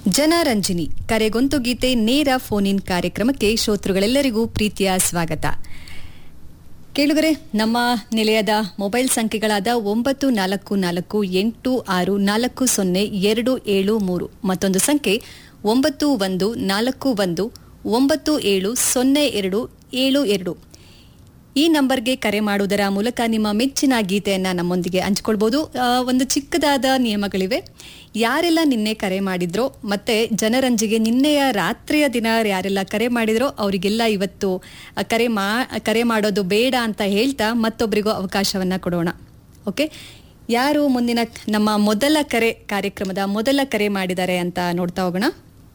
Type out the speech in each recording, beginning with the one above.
ಜನರಂಜನಿ ಕರೆಗೊಂತು ಗೀತೆ ನೇರ phone in ಕಾರ್ಯಕ್ರಮಕ್ಕೆ ಶ್ರೋತೃಗಳೆಲ್ಲರಿಗೂ ಪ್ರೀತಿಯ ಸ್ವಾಗತ ಕೇಳುಗರೆ ನಮ್ಮ ನಿಲಯದ ಮೊಬೈಲ್ ಸಂಖ್ಯೆಗಳಾದ ಒಂಬತ್ತು ನಾಲ್ಕು ನಾಲ್ಕು ಎಂಟು ಆರು ನಾಲ್ಕು ಸೊನ್ನೆ ಎರಡು ಏಳು ಮೂರು ಮತ್ತೊಂದು ಸಂಖ್ಯೆ ಒಂಬತ್ತು ಒಂದು ನಾಲ್ಕು ಒಂದು ಒಂಬತ್ತು ಏಳು ಸೊನ್ನೆ ಎರಡು ಏಳು ಎರಡು ಈ ನಂಬರ್ಗೆ ಕರೆ ಮಾಡುವುದರ ಮೂಲಕ ನಿಮ್ಮ ಮೆಚ್ಚಿನ ಗೀತೆಯನ್ನ ನಮ್ಮೊಂದಿಗೆ ಹಂಚಿಕೊಳ್ಬಹುದು ಆ, ಒಂದು ಚಿಕ್ಕದಾದ ನಿಯಮಗಳಿವೆ ಯಾರೆಲ್ಲ ನಿನ್ನೆ ಕರೆ ಮಾಡಿದ್ರೋ ಮತ್ತೆ ಜನರಂಜಿಗೆ ನಿನ್ನೆಯ ರಾತ್ರಿಯ ದಿನ ಯಾರೆಲ್ಲ ಕರೆ ಮಾಡಿದ್ರೋ ಅವರಿಗೆಲ್ಲ ಇವತ್ತು ಆ, ಕರೆ ಮಾ ಕರೆ ಮಾಡೋದು ಬೇಡ ಅಂತ ಹೇಳ್ತಾ ಮತ್ತೊಬ್ಬರಿಗೂ ಅವಕಾಶವನ್ನ ಕೊಡೋಣ ಓಕೆ ಯಾರು ಮುಂದಿನ ನಮ್ಮ ಮೊದಲ ಕರೆ ಕಾರ್ಯಕ್ರಮದ ಮೊದಲ ಕರೆ ಮಾಡಿದ್ದಾರೆ ಅಂತ ನೋಡ್ತಾ ಹೋಗೋಣ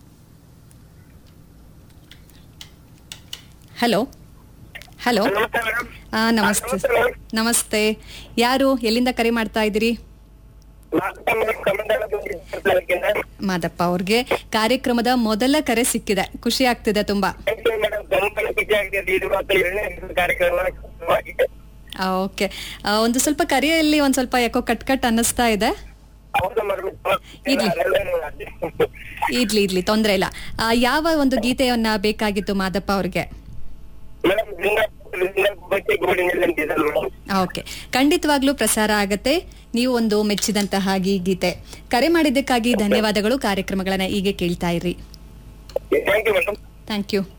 ಹಲೋ ಹಲೋ ನಮಸ್ತೆ ಮೇಡಮ್ ಆ, ನಮಸ್ತೆ ನಮಸ್ತೆ ಮೇಡಮ್. ನಮಸ್ತೆ ಯಾರು ಎಲ್ಲಿಂದ ಕರೆ ಮಾಡ್ತಾ ಇದ್ದೀರಿ ಮಾತಾಡ್ತಾ ಮೇಡಮ್ ಕಮಂಡಲದಿಂದ ತಾಲೂಕಿಂದ. ಮಾದಪ್ಪ ಅವ್ರಿಗೆ ಕಾರ್ಯಕ್ರಮದ ಮೊದಲ ಕರೆ ಸಿಕ್ಕಿದೆ ಖುಷಿ ಆಗ್ತಿದೆ ತುಂಬಾ Thank you ಮೇಡಮ್. ತುಂಬಾ ಖುಷಿ ಆಗ್ತಿದೆ. ಇದು ಮಾತ್ರ ಎರಡನೇ ಕಾರ್ಯಕ್ರಮ ಶುರುವಾಗಿದೆ. ಓಕೆ ಒಂದು ಸ್ವಲ್ಪ ಕರೆಯಲ್ಲಿ ಒಂದ್ ಸ್ವಲ್ಪ ಯಾಕೋ ಕಟ್ ಕಟ್ ಅನ್ನಿಸ್ತಾ ಇದೆ ಹೌದು ಮೇಡಮ್. ಇರ್ಲಿ. ಇರ್ಲಿ ಇರ್ಲಿ ತೊಂದ್ರೆ ಇಲ್ಲ ಆ, ಯಾವ ಒಂದು ಗೀತೆಯನ್ನ ಬೇಕಾಗಿತ್ತು ಮಾದಪ್ಪ ಅವ್ರಿಗೆ ಮೇಡಮ್, ಲಿಂಗ- ಬಚ್ಚೆ ಗೋಡಿನಲ್ಲಿ ಅಂತಿದೆ ಮೇಡಮ್. ಓಕೆ ಖಂಡಿತವಾಗ್ಲೂ ಪ್ರಸಾರ ಆಗತ್ತೆ ನೀವು ಒಂದು ಮೆಚ್ಚಿದಂತಹ ಈ ಗೀತೆ ಕರೆ ಮಾಡಿದ್ದಕ್ಕಾಗಿ ಧನ್ಯವಾದಗಳು ಕಾರ್ಯಕ್ರಮಗಳನ್ನ ಹೀಗೆ ಕೇಳ್ತಾ ಇರ್ರಿ Thank you madam. Thank you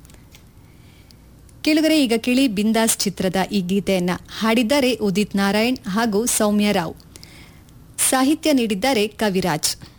ಕೇಳುಗರೆ ಈಗ ಕೇಳಿ ಬಿಂದಾಸ್ ಚಿತ್ರದ ಈ ಗೀತೆಯನ್ನ ಹಾಡಿದ್ದಾರೆ ಉದಿತ್ ನಾರಾಯಣ್ ಹಾಗೂ ಸೌಮ್ಯ ರಾವ್ ಸಾಹಿತ್ಯ ನೀಡಿದ್ದಾರೆ ಕವಿರಾಜ್